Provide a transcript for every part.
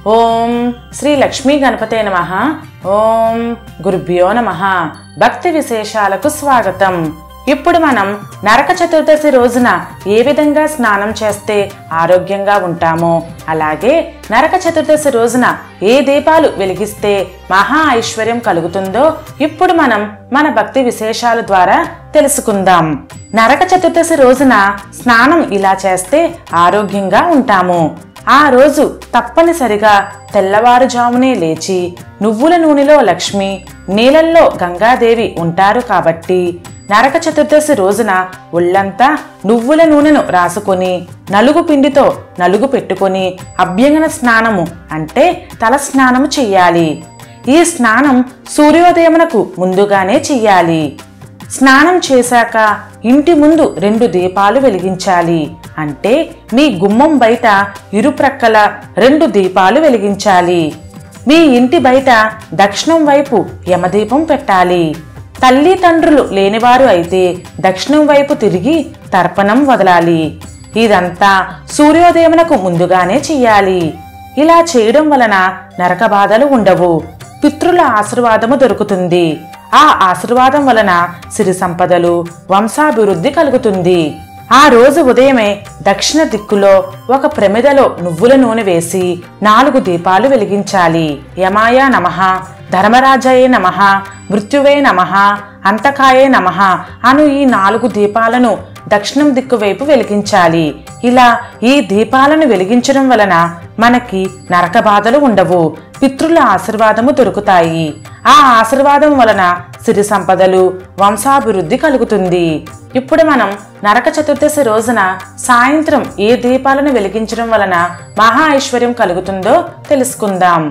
ఓం శ్రీ లక్ష్మీ గణపతే నమ ఓం గురుభ్యో నమ భక్తి విశేషాలకు స్వాగతం ఇప్పుడు మనం నరక చతుర్దశి రోజున ఏ విధంగా స్నానం చేస్తే ఆరోగ్యంగా ఉంటామో అలాగే నరక చతుర్దశి రోజున ఏ దీపాలు వెలిగిస్తే మహా ఐశ్వర్యం కలుగుతుందో ఇప్పుడు మనం మన భక్తి విశేషాల ద్వారా తెలుసుకుందాం నరక చతుర్దశి రోజున స్నానం ఇలా చేస్తే ఆరోగ్యంగా ఉంటాము ఆ రోజు తప్పనిసరిగా తెల్లవారుజామునే లేచి నువ్వుల నూనెలో లక్ష్మి నీళ్ళల్లో గంగాదేవి ఉంటారు కాబట్టి నరక చతుర్దశి రోజున ఒళ్ళంతా నువ్వుల నూనెను రాసుకొని నలుగు పిండితో నలుగు పెట్టుకొని అభ్యంగన స్నానము అంటే తల స్నానము చెయ్యాలి ఈ స్నానం సూర్యోదయమునకు ముందుగానే చెయ్యాలి స్నానం చేశాక ఇంటి ముందు రెండు దీపాలు వెలిగించాలి అంటే మీ గుమ్మం బయట ఇరుప్రక్కల రెండు దీపాలు వెలిగించాలి మీ ఇంటి బయట దక్షిణం వైపు యమదీపం పెట్టాలి తల్లి తండ్రులు లేనివారు అయితే దక్షిణం వైపు తిరిగి తర్పణం వదలాలి ఇదంతా సూర్యోదయమునకు ముందుగానే చెయ్యాలి ఇలా చేయడం వలన నరక బాధలు ఉండవు పితృల ఆశీర్వాదము దొరుకుతుంది ఆ ఆశీర్వాదం వలన సిరి సంపదలు వంశాభివృద్ధి కలుగుతుంది ఆ రోజు ఉదయమే దక్షిణ దిక్కులో ఒక ప్రమిదలో నువ్వుల నూనె వేసి నాలుగు దీపాలు వెలిగించాలి యమాయ నమః ధర్మరాజాయే నమః మృత్యువే నమః అంతకాయే నమః అను ఈ నాలుగు దీపాలను దక్షిణం దిక్కు వైపు వెలిగించాలి ఇలా ఈ దీపాలను వెలిగించడం వలన మనకి నరక బాధలు ఉండవు పితృల ఆశీర్వాదము దొరుకుతాయి ఆ ఆశీర్వాదం వలన సిరి సంపదలు వంశాభివృద్ధి కలుగుతుంది ఇప్పుడు మనం నరక చతుర్దశి రోజున సాయంత్రం ఏ దీపాలను వెలిగించడం వలన మహా ఐశ్వర్యం కలుగుతుందో తెలుసుకుందాం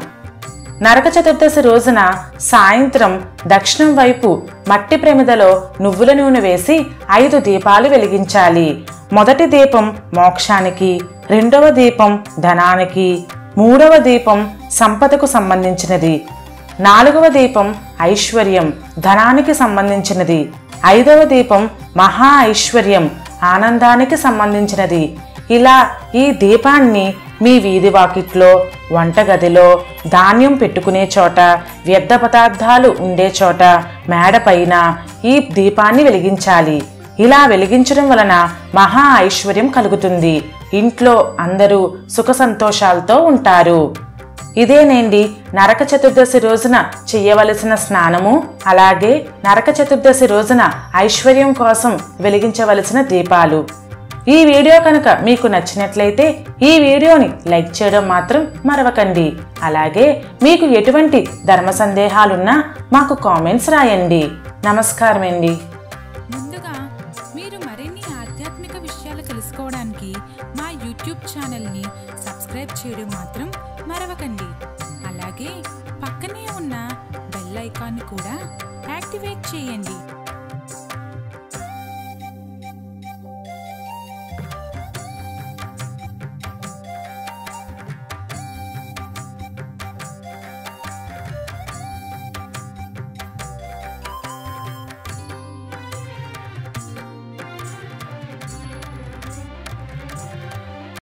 నరక చతుర్దశి రోజున సాయంత్రం దక్షిణం వైపు మట్టి ప్రమిదలో నువ్వుల నూనె వేసి ఐదు దీపాలు వెలిగించాలి మొదటి దీపం మోక్షానికి రెండవ దీపం ధనానికి మూడవ దీపం సంపదకు సంబంధించినది నాలుగవ దీపం ఐశ్వర్యం ధనానికి సంబంధించినది ఐదవ దీపం మహా ఐశ్వర్యం ఆనందానికి సంబంధించినది ఇలా ఈ దీపాన్ని మీ వీధి వాకిట్లో వంటగదిలో ధాన్యం పెట్టుకునే చోట వ్యర్థ పదార్థాలు ఉండే చోట మేడపైన ఈ దీపాన్ని వెలిగించాలి ఇలా వెలిగించడం వలన మహా ఐశ్వర్యం కలుగుతుంది ఇంట్లో అందరూ సుఖ సంతోషాలతో ఉంటారు ఇదేనేండి నరక చతుర్దశి రోజున చెయ్యవలసిన స్నానము అలాగే నరక చతుర్దశి రోజున ఐశ్వర్యం కోసం వెలిగించవలసిన దీపాలు ఈ వీడియో కనుక మీకు నచ్చినట్లయితే ఈ వీడియోని లైక్ చేయడం మాత్రం మరవకండి అలాగే మీకు ఎటువంటి ధర్మ సందేహాలున్నా మాకు కామెంట్స్ రాయండి నమస్కారం అండి ముందుగా మీరు మరిన్ని ఆధ్యాత్మిక విషయాలు తెలుసుకోవడానికి మా యూట్యూబ్ ఛానల్ని సబ్స్క్రైబ్ చేయడం మాత్రం మరవకండి అలాగే పక్కనే ఉన్న బెల్ ఐకాన్ని కూడా యాక్టివేట్ చేయండి